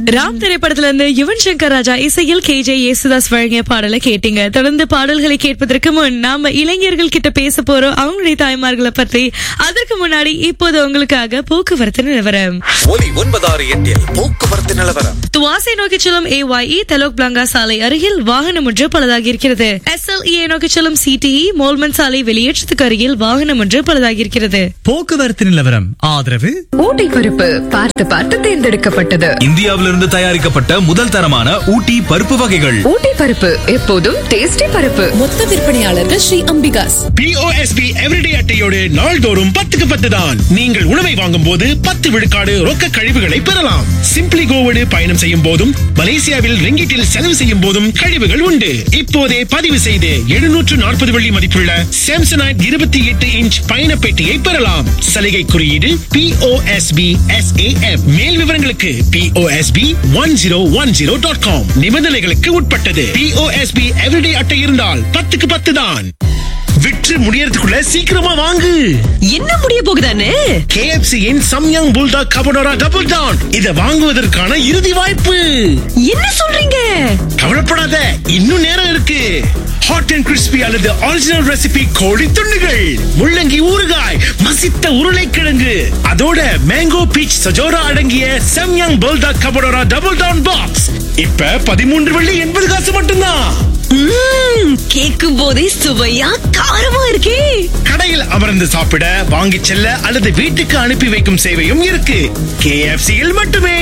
ராம் திரைப்படத்துல இருந்து யுவன் சங்கர் ராஜா இசையில் கே ஜே யேசுதாஸ் வழங்கிய பாடலை கேட்டீங்க தொடர்ந்து பாடல்களை கேட்பதற்கு முன் நாம இளைஞர்கள் கிட்ட பேச போறோம் அவங்களுடைய தாய்மார்களை பற்றி அதற்கு முன்னாடி இப்போது உங்களுக்காக போக்குவரத்து நிலவரம் ஒலி ஒன்பதாறு எட்டில் போக்குவரத்து நிலவரம் துவாசை நோக்கி செல்லும் ஏஒய்இ தெலோக் பிளாங்கா சாலை அருகில் வாகனம் ஒன்று பழுதாகி இருக்கிறது எஸ்எல்இ நோக்கி செல்லும் சிடிஇ மோல்மன் சாலை வெளியேற்றத்துக்கு அருகில் வாகனம் ஒன்று பழுதாகி இருக்கிறது போக்குவரத்து நிலவரம் ஆதரவு ஊட்டி பருப்பு பார்த்து பார்த்து தேர்ந்தெடுக்கப்பட்டது இந்தியாவிலிருந்து தயாரிக்கப்பட்ட முதல் தரமான ஊட்டி பருப்பு வகைகள் ஊட்டி பருப்பு எப்போதும் டேஸ்டி பருப்பு மொத்த விற்பனையாளர்கள் ஸ்ரீ அம்பிகாஸ் பிஓஎஸ்பி எவ்ரிடே அட்டையோடு நாள்தோறும் பத்துக்கு பத்து தான் நீங்கள் உணவை வாங்கும் போது பத்து விழுக்காடு ரொக்க கழிவுகளை பெறலாம் சிம்பிளி கோவோடு பயணம் செய்யும் போதும் மலேசியாவில் ரிங்கிட்டில் செலவு செய்யும் போதும் கழிவுகள் உண்டு இப்போதே பதிவு செய்து எழுநூற்று நாற்பது வெள்ளி மதிப்புள்ள சாம்சனைட் இருபத்தி எட்டு இன்ச் பயண பெட்டியை பெறலாம் சலுகை குறியீடு பிஓஎஸ்பி எஸ்ஏஎஃப் மேல் விவரங்களுக்கு POSB one zero one zero dot com நிபந்தனைகளுக்கு உட்பட்டது பிஓஎஸ்பி எவ்ரிடே அட்டை இருந்தால் பத்துக்கு பத்து தான் விற்று முடியறதுக்குள்ள சீக்கிரமா வாங்கு என்ன முடிய போகுதானே KFC in Samyang buldak carbonara double down இத வாங்குவதற்கான இறுதி வாய்ப்பு என்ன சொல்றீங்க கவலைப்படாத இன்னும் நேரம் இருக்கு ஹாட் அண்ட் கிறிஸ்பி அல்லது ஒரிஜினல் ரெசிபி கோழி துண்டுகள் முள்ளங்கி ஊறுகாய் மசித்த உருளைக்கிழங்கு அதோட மேங்கோ பீச் சஜோரா அடங்கிய Samyang buldak carbonara double down box இப்ப பதிமூன்று வெள்ளி எண்பது காசு மட்டும்தான் கேட்கும் போதே சுவையா காரமா இருக்கே கடையில் அமர்ந்து சாப்பிட வாங்கிச் செல்ல அல்லது வீட்டுக்கு அனுப்பி வைக்கும் சேவையும் இருக்கு KFC யில் மட்டுமே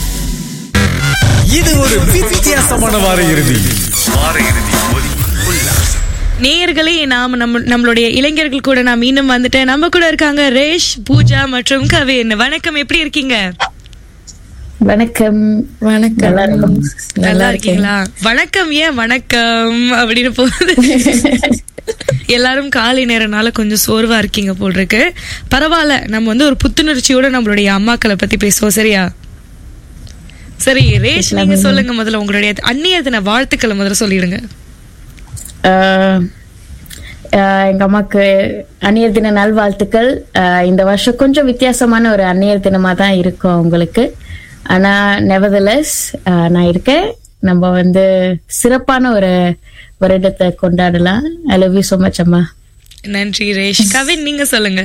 இது ஒரு வித்தியாசமான வார இறுதி வார இறுதி ஒலி உல்லாசம் நேயர்களே நாம நம்ம நம்மளுடைய இளைஞர்கள் கூட நான் மீண்டும் வந்துட்டேன் நம்ம கூட இருக்காங்க ரேஷ் பூஜா மற்றும் கவின் வணக்கம் எப்படி இருக்கீங்க வணக்கம் வணக்கம் நல்லா இருக்கும் நல்லா இருக்கீங்களா வணக்கம் ஏன் வணக்கம் அப்படின்னு போகுது எல்லாரும் காலை நேரனால கொஞ்சம் சோர்வா இருக்கீங்க போல் இருக்கு பரவாயில்ல நம்ம வந்து ஒரு புத்துணர்ச்சியோட நம்மளுடைய அம்மாக்களை பத்தி பேசுவோம் சரியா சரி ரேஷ் நீங்க சொல்லுங்க முதல்ல உங்களுடைய அந்நிய தின வாழ்த்துக்களை முதல்ல சொல்லிடுங்க ஆஹ், ஆஹ், எங்க அம்மாக்கு அந்நியர் தின நல்வாழ்த்துக்கள் ஆஹ், இந்த வருஷம் கொஞ்சம் வித்தியாசமான ஒரு அந்நியர் தினமா தான் இருக்கும் உங்களுக்கு ஆனா நெவதலஸ் நான் இருக்கேன் நம்ம வந்து சிறப்பான ஒரு வருடத்தை கொண்டாடலாம் I love you so much அம்மா நன்றி ரேஷ் கவின் நீங்க சொல்லுங்க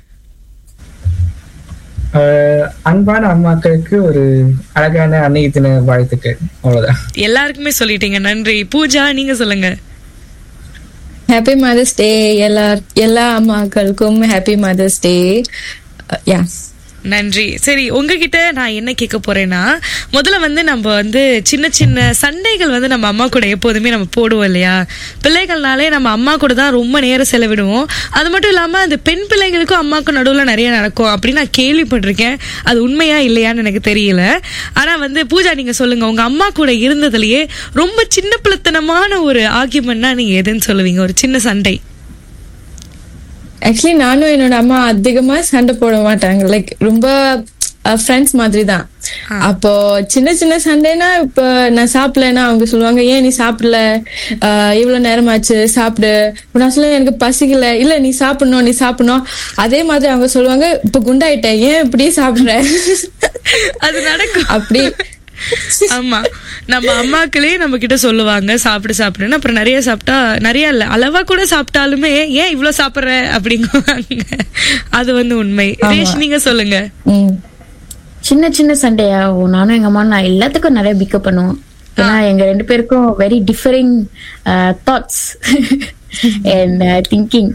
ஆஹ் அன்பான அம்மாக்களுக்கு ஒரு அழகான அன்னைய தின வாழ்த்துக்கள் அவ்வளவுதான் எல்லாருக்குமே சொல்லிட்டீங்க நன்றி பூஜா நீங்க சொல்லுங்க ஹாப்பி மதர்ஸ் டே எல்லா எல்லா அம்மாக்களுக்கும் ஹாப்பி மதர்ஸ் டே யா நன்றி சரி உங்ககிட்ட நான் என்ன கேட்க போறேன்னா முதல்ல வந்து நம்ம வந்து சின்ன சின்ன சண்டைகள் வந்து நம்ம அம்மா கூட எப்போதுமே நம்ம போடுவோம் இல்லையா பிள்ளைகள்னாலே நம்ம அம்மா கூட தான் ரொம்ப நேரம் செலவிடுவோம் அது மட்டும் இல்லாம அந்த பெண் பிள்ளைங்களுக்கும் அம்மாக்கும் நடுவில் நிறைய நடக்கும் அப்படின்னு நான் கேள்விப்பட்டிருக்கேன் அது உண்மையா இல்லையான்னு எனக்கு தெரியல ஆனா வந்து பூஜா நீங்க சொல்லுங்க உங்க அம்மா கூட இருந்ததுலயே ரொம்ப சின்ன பிள்ளைத்தனமான ஒரு ஆர்கியூமெண்ட்னா நீங்க எதுன்னு சொல்லுவீங்க ஒரு சின்ன சண்டை ஆக்சுவலி நானும் என்னோட அம்மா அதிகமா சண்டை போட மாட்டாங்க லைக் ரொம்ப ஃப்ரெண்ட்ஸ் மாதிரி தான் அப்போ சின்ன சின்ன சண்டைனா இப்ப நான் சாப்பிடலன்னா அவங்க சொல்லுவாங்க ஏன் நீ சாப்பிடல ஆஹ் இவ்வளவு நேரமாச்சு சாப்பிடு இப்ப நான் சொல்லுவேன் எனக்கு பசிக்கல இல்ல நீ சாப்பிடணும் நீ சாப்பிடணும் அதே மாதிரி அவங்க சொல்லுவாங்க இப்ப குண்டாயிட்டேன் ஏன் இப்படி சாப்பிடுற அது நடக்கும் அப்படி ஆமா நம்ம அம்மாக்களே நம்ம கிட்ட சொல்லுவாங்க சாப்பிடு சாப்பிடுன்னு அப்புறம் நிறைய சாப்பிட்டா நிறைய இல்ல அளவா கூட சாப்பிட்டாலுமே ஏன் இவ்வளவு சாப்பிடுற அப்படிங்குவாங்க அது வந்து உண்மை ரேஷ் நீங்க சொல்லுங்க ம். சின்ன சின்ன சண்டையா ஓ, நானும் எங்க அம்மா நான் எல்லாத்துக்கும் நிறைய பிக்கப் பண்ணுவோம் ஏன்னா எங்க ரெண்டு பேருக்கும் very differing thoughts and thinking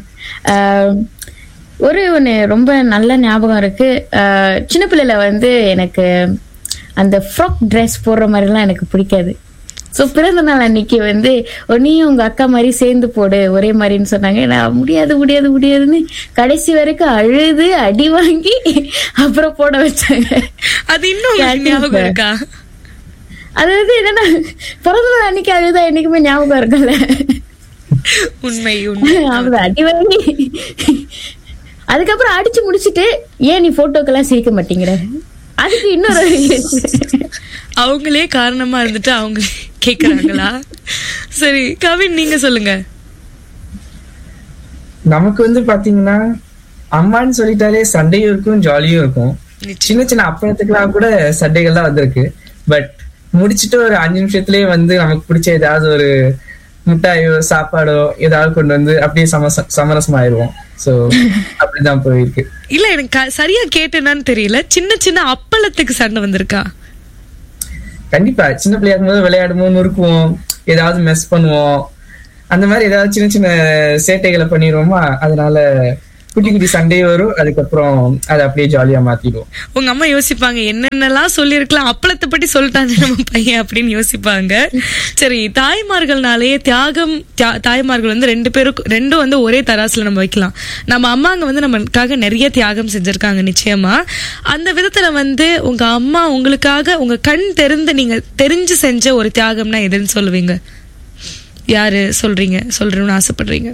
ஒரு ஒன்று ரொம்ப நல்ல ஞாபகம் இருக்கு அஹ், சின்ன பிள்ளையில வந்து எனக்கு அந்த ஃப்ராக் ட்ரெஸ் போடுற மாதிரிலாம் எனக்கு பிடிக்காது ஸோ பிறந்த நாள் அன்னைக்கு வந்து "ஓ, நீயும் உங்க அக்கா மாதிரி சேர்ந்து போடு ஒரே மாதிரின்னு சொன்னாங்க நான் முடியாது முடியாது முடியாதுன்னு கடைசி வரைக்கும் அழுது அடி வாங்கி அப்புறம் போட வச்சாங்க அது இன்னும் உங்களுக்கு ஞாபகம் இருக்கா அதாவது என்னன்னா பிறந்த நாள் அன்னைக்கு அழுதா என்னைக்குமே ஞாபகம் இருக்குல்ல உண்மை உண்மை அவங்க அடி வாங்கி அதுக்கப்புறம் அடிச்சு முடிச்சிட்டு ஏன் நீ போட்டோக்கெல்லாம் சிரிக்க மாட்டேங்கிற அதுக்கு இன்னொரு அவங்களே காரணமா இருந்துட்டு அவங்க கேக்குறாங்களா சரி கவின் நீங்க சொல்லுங்க நமக்கு வந்து பாத்தீங்கன்னா அம்மான்னு சொல்லிட்டாலே சண்டையும் இருக்கும் ஜாலியும் இருக்கும் சின்ன சின்ன அப்பளத்துக்குலாம் கூட சண்டைகள் தான் வந்திருக்கு பட் முடிச்சிட்டு ஒரு அஞ்சு நிமிஷத்துலயே வந்து நமக்கு பிடிச்ச ஏதாவது ஒரு முட்டாயோ சாப்பாடோ ஏதாவது கொண்டு வந்து அப்படியே சமச சமரசம் ஆயிடுவோம் ஸோ அப்படிதான் போயிருக்கு இல்ல எனக்கு க- சரியா கேட்டேனான்னு தெரியல சின்ன சின்ன அப்பளத்துக்கு சண்டை வந்திருக்கா கண்டிப்பா சின்ன பிள்ளையா இருக்கும்போது விளையாடும் போது நொறுக்குவோம் ஏதாவது மெஸ் பண்ணுவோம் அந்த மாதிரி ஏதாவது சின்ன சின்ன சேட்டைகளை பண்ணிடுவோமா அதனால குட்டி குட்டி சண்டே வரும் அதுக்கப்புறம் அதை அப்படியே ஜாலியா மாத்திடுவோம் உங்க அம்மா யோசிப்பாங்க என்னென்னலாம் சொல்லியிருக்கலாம் அப்பளத்தை பற்றி சொல்லிட்டாங்க நம்ம பையன் அப்படின்னு யோசிப்பாங்க சரி தாய்மார்கள்னாலே தியாகம் தியா- தாய்மார்கள் வந்து ரெண்டு பேரும் ரெண்டும் வந்து ஒரே தராசுல நம்ம வைக்கலாம் நம்ம அம்மாங்க வந்து நமக்காக நிறைய தியாகம் செஞ்சிருக்காங்க நிச்சயமா அந்த விதத்துல வந்து உங்க அம்மா உங்களுக்காக உங்க கண் தெரிந்து நீங்க தெரிஞ்சு செஞ்ச ஒரு தியாகம்னா எதுன்னு சொல்லுவீங்க யாரு சொல்றீங்க சொல்றேன்னு ஆசைப்படுறீங்க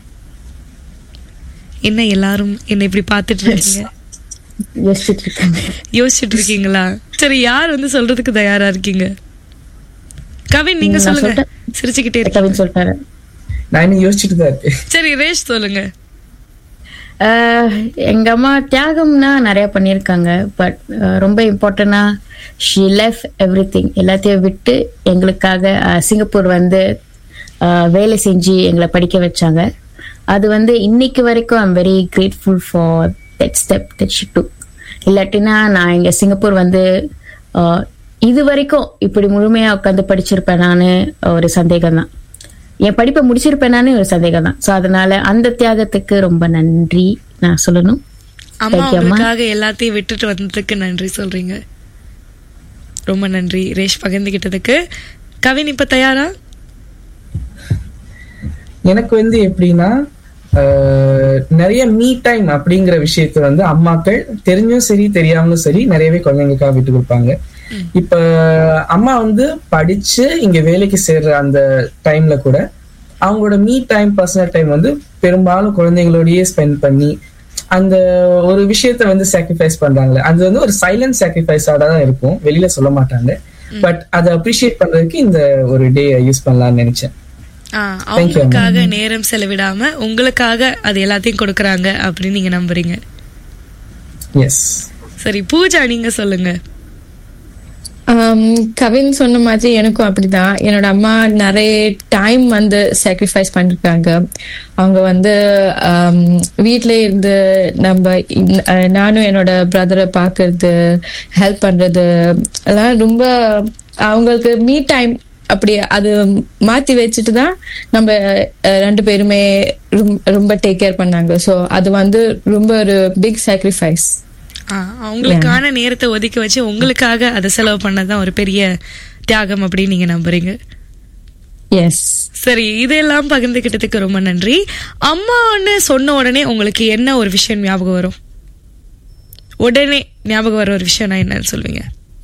என்ன எல்லாரும் என்ன இப்படி பார்த்துட்டு இருக்கீங்க யோசிச்சுட்டு இருக்காங்க யோசிச்சுட்டு இருக்கீங்களா சரி யார் வந்து சொல்றதுக்கு தயாரா இருக்கீங்க கவின் நீங்க நான் சொல்லுங்க சொல்லிட்டேன். சிரிச்சுக்கிட்டே இருக்கீங்க கவின் சொல்லிட்டாரு நான் இன்னும் யோசிச்சுட்டு தான் இருக்கேன் சரி ரேஷ் சொல்லுங்க ஆஹ் எங்க அம்மா தியாகம்னா நிறைய பண்ணியிருக்காங்க பட் ரொம்ப இம்பார்ட்டண்டா ஷி லெஃப் எவ்ரி திங் எல்லாத்தையும் விட்டு எங்களுக்காக ஆஹ் சிங்கப்பூர் வந்து ஆஹ் வேலை செஞ்சு எங்களை படிக்க வச்சாங்க அது வந்து இன்னைக்கு வரைக்கும் I'm very grateful for that step that she took இல்லாட்டினா நான் இங்க சிங்கப்பூர் வந்து ஆஹ் இது வரைக்கும் இப்படி முழுமையா உட்காந்து படிச்சிருப்பேன் நானு ஒரு சந்தேகம் தான் என் படிப்பை முடிச்சிருப்பேனானே ஒரு சந்தேகம் தான் ஸோ அதனால அந்த தியாகத்துக்கு ரொம்ப நன்றி நான் சொல்லணும் அம்மா Thank you, அம்மா. உங்களுக்காக எல்லாத்தையும் விட்டுட்டு வந்ததுக்கு நன்றி சொல்றீங்க ரொம்ப நன்றி ரேஷ் பகிர்ந்துகிட்டதுக்கு கவின் இப்ப தயாரா எனக்கு வந்து எப்படின்னா ஆஹ், நிறைய மீ டைம் அப்படிங்கிற விஷயத்த வந்து அம்மாக்கள் தெரிஞ்சும் சரி தெரியாமலும் சரி நிறையவே குழந்தைங்களுக்காக விட்டு கொடுப்பாங்க இப்ப அம்மா வந்து படிச்சு இங்க வேலைக்கு சேர்ற அந்த டைம்ல கூட அவங்களோட மீ டைம் பர்சனல் டைம் வந்து பெரும்பாலும் குழந்தைங்களோடயே ஸ்பெண்ட் பண்ணி அந்த ஒரு விஷயத்த வந்து சாக்ரிஃபைஸ் பண்றாங்களே அது வந்து ஒரு சைலண்ட் சாக்ரிஃபைஸாக தான் இருக்கும் வெளியில சொல்ல மாட்டாங்க பட் அதை அப்ரிஷியேட் பண்றதுக்கு இந்த ஒரு டே யூஸ் பண்ணலாம்னு நினைச்சேன் ஆ, Thank you, அவங்களுக்காக நேரம் செலவிடாம உங்களுக்காக அது எல்லாத்தையும் கொடுக்கறாங்க அப்படின்னு நீங்க நம்புறீங்க எஸ் சரி பூஜா நீங்க சொல்லுங்க ஆம், கவின் சொன்ன மாதிரி எனக்கும் அப்படிதான் என்னோட அம்மா நிறைய டைம் வந்து சாக்ரிஃபைஸ் பண்ணிருக்காங்க அவங்க வந்து ஆம், வீட்ல இருந்து நம்ம இந்த- அஹ், நானும் என்னோட பிரதரை பாக்குறது ஹெல்ப் பண்றது எல்லாம் ரொம்ப அவங்களுக்கு மீ டைம் அப்படி அது மாத்தி வச்சுட்டு தான் நம்ம அஹ், ரெண்டு பேருமே ரொம்ப- ரொம்ப டேக் கேர் பண்ணாங்க ஸோ அது வந்து ரொம்ப ஒரு பிக் சாக்ரிஃபைஸ் ஆ, அவங்களுக்கான நேரத்தை ஒதுக்கி வச்சு உங்களுக்காக அதை செலவு பண்ணதான் ஒரு பெரிய தியாகம் அப்படின்னு நீங்க நம்புறீங்க எஸ் சரி இதெல்லாம் பகிர்ந்துகிட்டதுக்கு ரொம்ப நன்றி அம்மான்னு சொன்ன உடனே உங்களுக்கு என்ன ஒரு விஷயம் ஞாபகம் வரும் உடனே ஞாபகம் வர ஒரு விஷயம் நான் என்னன்னு சொல்வீங்க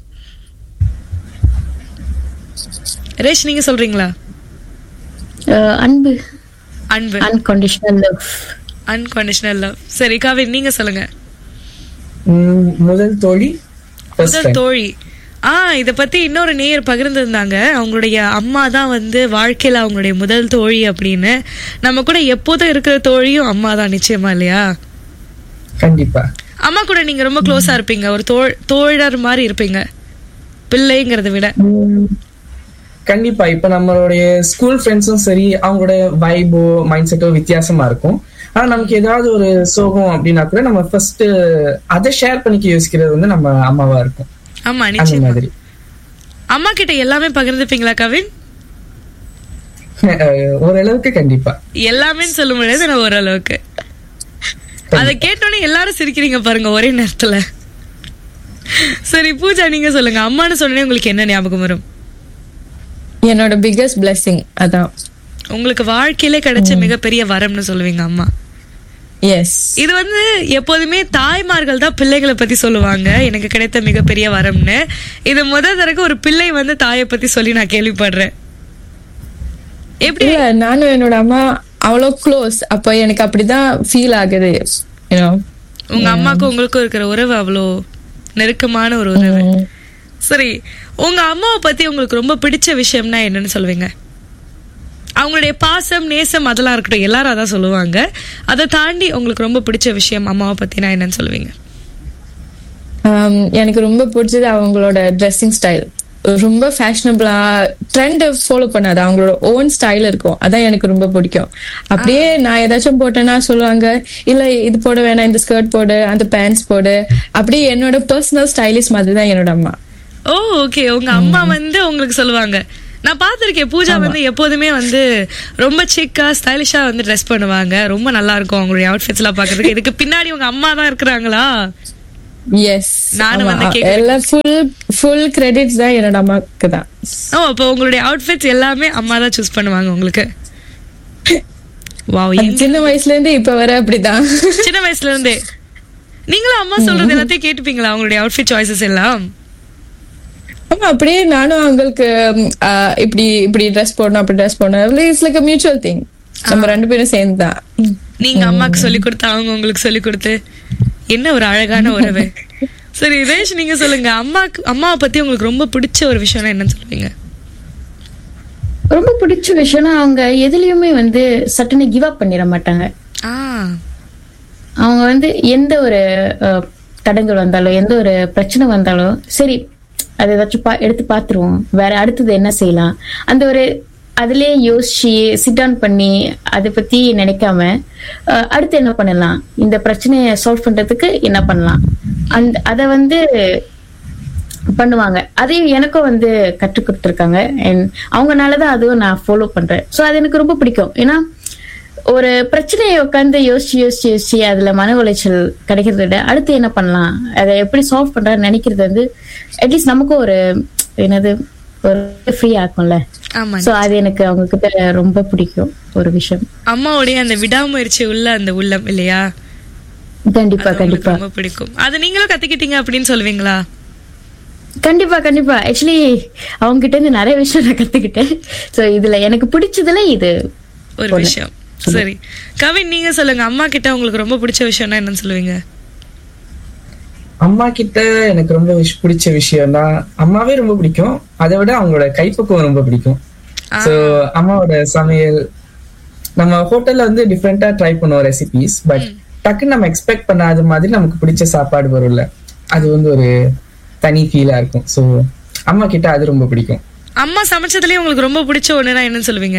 ரேஷ் நீங்க சொல்றீங்களா அஹ் அன்பு அன்பு அன்கண்டிஷனல் லவ் அன்கண்டிஷனல் லவ் சரி கவின் நீங்க சொல்லுங்க உம், முதல் தோழி first முதல் time. தோழி ஆ இத பத்தி இன்னொரு நேயர் பகிர்ந்திருந்தாங்க அவங்களுடைய அம்மா தான் வந்து வாழ்க்கையில அவங்களுடைய முதல் தோழி அப்படின்னு நம்ம கூட எப்போதும் இருக்கிற தோழியும் அம்மா தான் நிச்சயமா இல்லையா கண்டிப்பா அம்மா கூட நீங்க ரொம்ப க்ளோஸா இருப்பீங்க ஒரு தோழ் தோழர் மாதிரி இருப்பீங்க பிள்ளைங்கிறத விட உம், கண்டிப்பா இப்ப நம்மளுடைய ஸ்கூல் ஃப்ரெண்ட்ஸும் சரி அவங்களோட வைபோ மைண்ட் செட்டோ வித்தியாசமா இருக்கும் ஆனா நமக்கு ஏதாவது ஒரு சோகம் அப்படின்னா கூட நம்ம ஃபர்ஸ்ட் அதை ஷேர் பண்ணிக்க யோசிக்கிறது வந்து நம்ம அம்மாவா இருக்கும் ஆமா அந்த நிச்சயமா மாதிரி அம்மா கிட்ட எல்லாமே பகிர்ந்துப்பீங்களா கவின் அஹ், ஓரளவுக்கு கண்டிப்பா எல்லாமே சொல்ல முடியாது நான் ஓரளவுக்கு அதை கேட்டோன்னே எல்லாரும் சிரிக்கிறீங்க பாருங்க ஒரே நேரத்துல சரி பூஜா நீங்க சொல்லுங்க அம்மான்னு சொன்னே உங்களுக்கு என்ன ஞாபகம் வரும் என்னோட பிக்கஸ்ட் blessing அதான் உங்களுக்கு வாழ்க்கையிலே கிடைச்ச மிகப்பெரிய வரம்னு சொல்லுவீங்க அம்மா எஸ் இது வந்து எப்போதுமே தாய்மார்கள் தான் பிள்ளைகளை பத்தி சொல்லுவாங்க எனக்கு கிடைத்த மிகப்பெரிய வரம்னு இது முதல் தடவை ஒரு பிள்ளை வந்து தாயை பத்தி சொல்லி நான் கேள்விப்படுறேன் எப்படி இல்ல நானும் என்னோட அம்மா அவ்வளோ க்ளோஸ் அப்ப எனக்கு அப்படிதான் ஃபீல் ஆகுது யூனோ உங்க அம்மாக்கும் உங்களுக்கும் இருக்கிற உறவு அவ்வளோ நெருக்கமான ஒரு உறவு சரி உங்க அம்மாவை பத்தி உங்களுக்கு ரொம்ப பிடிச்ச விஷயம்னா என்னன்னு சொல்லுவீங்க அவங்களுடைய பாசம் நேசம் அதெல்லாம் இருக்கட்டும் எல்லாரும் அதான் சொல்லுவாங்க அதை தாண்டி உங்களுக்கு ரொம்ப பிடிச்ச விஷயம் அம்மாவை பத்தினா என்னன்னு சொல்லுவீங்க எனக்கு ரொம்ப பிடிச்சது அவங்களோட ட்ரெஸ்ஸிங் ஸ்டைல் ரொம்ப ஃபேஷனபிளா ட்ரெண்ட் ஃபாலோ பண்ணாது அவங்களோட ஓன் ஸ்டைல் இருக்கும் அதான் எனக்கு ரொம்ப பிடிக்கும் அப்படியே நான் ஏதாச்சும் போட்டேன்னா சொல்லுவாங்க இல்ல இது போட வேணாம் இந்த ஸ்கர்ட் போடு அந்த பேண்ட்ஸ் போடு அப்படியே என்னோட பர்சனல் ஸ்டைலிஷ் மாதிரி தான் என்னோட அம்மா ஓ ஓகே உங்க அம்மா வந்து உங்களுக்கு சொல்லுவாங்க நான் பார்த்திருக்கேன் பூஜா வந்து எப்போதுமே வந்து ரொம்ப சிக்கா ஸ்டைலிஷா வந்து ட்ரெஸ் பண்ணுவாங்க ரொம்ப நல்லா இருக்கும் அவங்களுடைய அவுட்ஃபிட்ஸ் எல்லாம் பாக்குறதுக்கு இதுக்கு பின்னாடி உங்க அம்மா தான் இருக்கிறாங்களா எஸ் நானும் வந்து கேக்குறேன். எல்லாம் ஃபுல் ஃபுல் கிரெடிட்ஸ் தான் என்னோட அம்மாக்கு தான் ஓ அப்போ உங்களுடைய அவுட்ஃபிட்ஸ் எல்லாமே அம்மா தான் சூஸ் பண்ணுவாங்க உங்களுக்கு வாவ் அது சின்ன வயசுல இருந்து இப்ப வர அப்படிதான் சின்ன வயசுல இருந்தே நீங்களும் அம்மா சொல்றது எல்லாத்தையும் கேட்டுப்பீங்களா அவங்களுடைய அவுட்ஃபிட் சாய்ஸஸ் எல்லாம் ஆமா அப்படியே நானும் அவங்களுக்கு ம், ஆ, இப்படி இப்படி ட்ரெஸ் போடணும் அப்படி ட்ரெஸ் போடணும் இட்ஸ் லைக் மியூச்சுவல் திங் நம்ம ரெண்டு பேரும் சேர்ந்து தான் நீங்க அம்மாக்கு சொல்லி கொடுத்து அவங்க உங்களுக்கு சொல்லி கொடுத்து என்ன ஒரு அழகான உறவு சரி ரேஷ் நீங்க சொல்லுங்க அம்மாக்கு அம்மாவை பத்தி உங்களுக்கு ரொம்ப பிடிச்ச ஒரு விஷயம்னா என்னன்னு சொல்லுவீங்க ரொம்ப பிடிச்ச விஷயம்னா அவங்க எதுலயுமே வந்து சட்டுன்னு கிவ் அப் பண்ணிட மாட்டாங்க ஆ அவங்க வந்து எந்த ஒரு அஹ், தடங்கள் வந்தாலும் எந்த ஒரு பிரச்சனை வந்தாலும் சரி அது ஏதாச்சும் பா எடுத்து பார்த்துருவோம் வேற அடுத்தது என்ன செய்யலாம் அந்த ஒரு அதுலயே யோசிச்சு சிட் டவுன் பண்ணி அதை பத்தி நினைக்காம அஹ், அடுத்து என்ன பண்ணலாம் இந்த பிரச்சனையை சால்வ் பண்றதுக்கு என்ன பண்ணலாம் அந்த அதை வந்து பண்ணுவாங்க அதையும் எனக்கும் வந்து கற்றுக் கொடுத்துருக்காங்க அண்ட் அவங்கனாலதான் அதுவும் நான் ஃபாலோ பண்றேன் ஸோ அது எனக்கு ரொம்ப பிடிக்கும் ஏன்னா ஒரு பிரச்சனையை உட்காந்து யோசிச்சு யோசிச்சு யோசிச்சு அதுல மன உளைச்சல் கிடைக்கிறத விட அடுத்து என்ன பண்ணலாம் அதை எப்படி சால்வ் பண்றான்னு நினைக்கிறது வந்து அட்லீஸ்ட் நமக்கும் ஒரு என்னது ஒரு ஃப்ரீ ஆக்கும்ல ஆமா சோ அது எனக்கு அவங்க கிட்ட ரொம்ப பிடிக்கும் ஒரு விஷயம் அம்மாவுடைய அந்த விடாமுயற்சி உள்ள அந்த உள்ளம் இல்லையா கண்டிப்பா அது உங்களுக்கு கண்டிப்பா ரொம்ப பிடிக்கும் அது நீங்களும் கத்துக்கிட்டீங்க அப்படின்னு சொல்லுவீங்களா கண்டிப்பா கண்டிப்பா ஆக்சுவலி அவங்க கிட்ட இருந்து நிறைய விஷயம் நான் கத்துக்கிட்டேன் சோ இதுல எனக்கு பிடிச்சதுல இது ஒரு ஒண்ணு. விஷயம் சரி கவின் நீங்க சொல்லுங்க அம்மா கிட்ட உங்களுக்கு ரொம்ப பிடிச்ச விஷயம்னா என்னன்னு சொல்லுவீங்க அம்மா கிட்ட எனக்கு ரொம்ப விஷ்- பிடிச்ச விஷயம்னா அம்மாவே ரொம்ப பிடிக்கும் அதை விட அவங்களோட கைப்பக்குவம் ரொம்ப பிடிக்கும் சோ அம்மாவோட சமையல் நம்ம ஹோட்டல்ல வந்து டிஃப்ரெண்டா ட்ரை பண்ணுவோம் ரெசிபிஸ் பட் டக்குன்னு நம்ம எக்ஸ்பெக்ட் பண்ணாத மாதிரி நமக்கு பிடிச்ச சாப்பாடு வரும்ல அது வந்து ஒரு தனி ஃபீலா இருக்கும் சோ அம்மா கிட்ட அது ரொம்ப பிடிக்கும் அம்மா சமைச்சதுலயே உங்களுக்கு ரொம்ப பிடிச்ச ஒண்ணுனா என்னன்னு சொல்லுவீங்க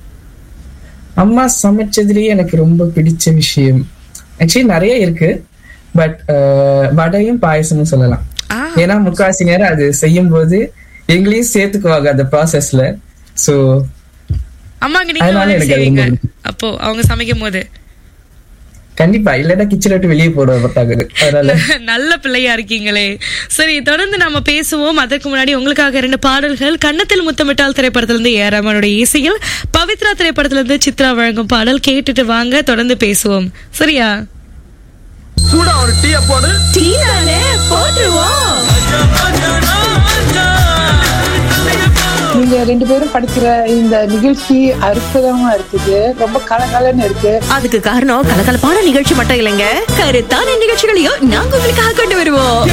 அம்மா சமைச்சதுலயே எனக்கு ரொம்ப பிடிச்ச விஷயம் ஆக்சுவலி நிறைய இருக்கு பட் வடையும் பாயசமும் சொல்லலாம் ஆ. ஏன்னா முக்காசி நேரம் அது செய்யும் போது எங்களையும் சேர்த்துக்குவாங்க அந்த ப்ராசஸ்ல சோ அம்மாக்கு நீங்க அதனால உதவி எனக்கு அது செய்வீங்க ரொம்ப அப்போ அவங்க சமைக்கும் போது கண்டிப்பா இல்லைன்னா கிச்சன் விட்டு வெளியே போட மாட்டாங்க அதனால நல்ல பிள்ளையா இருக்கீங்களே சரி தொடர்ந்து நாம பேசுவோம் அதற்கு முன்னாடி உங்களுக்காக இரண்டு பாடல்கள் கன்னத்தில் முத்தமிட்டால் திரைப்படத்திலிருந்து ஏறாமனுடைய இசையில் பவித்ரா திரைப்படத்திலிருந்து சித்ரா வழங்கும் பாடல் கேட்டுட்டு வாங்க தொடர்ந்து பேசுவோம் சரியா சூடா ஒரு டீய போடு நீங்க ரெண்டு பேரும் படிக்கிற இந்த நிகழ்ச்சி அற்புதமா இருக்குது ரொம்ப கலகலன்னு இருக்கு அதுக்கு காரணம் கலகலப்பான நிகழ்ச்சி மட்டும் இல்லைங்க கருத்தான நிகழ்ச்சிகளையும் நாங்க உங்களுக்காக கொண்டு வருவோம்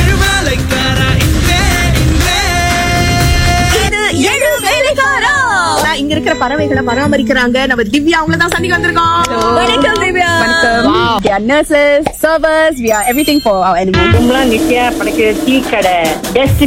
இது ஏழு வேலைக்காரா. இங்க இருக்கிற பறவைகளை பராமரிக்கிறாங்க நம்ம திவ்யா அவங்கள தான் சந்திக்க வந்திருக்கோம் வணக்கம் Divya We are nurses, servers, we are everything for our animals. Nithya படைக்கிற டீ கடை பெஸ்ட்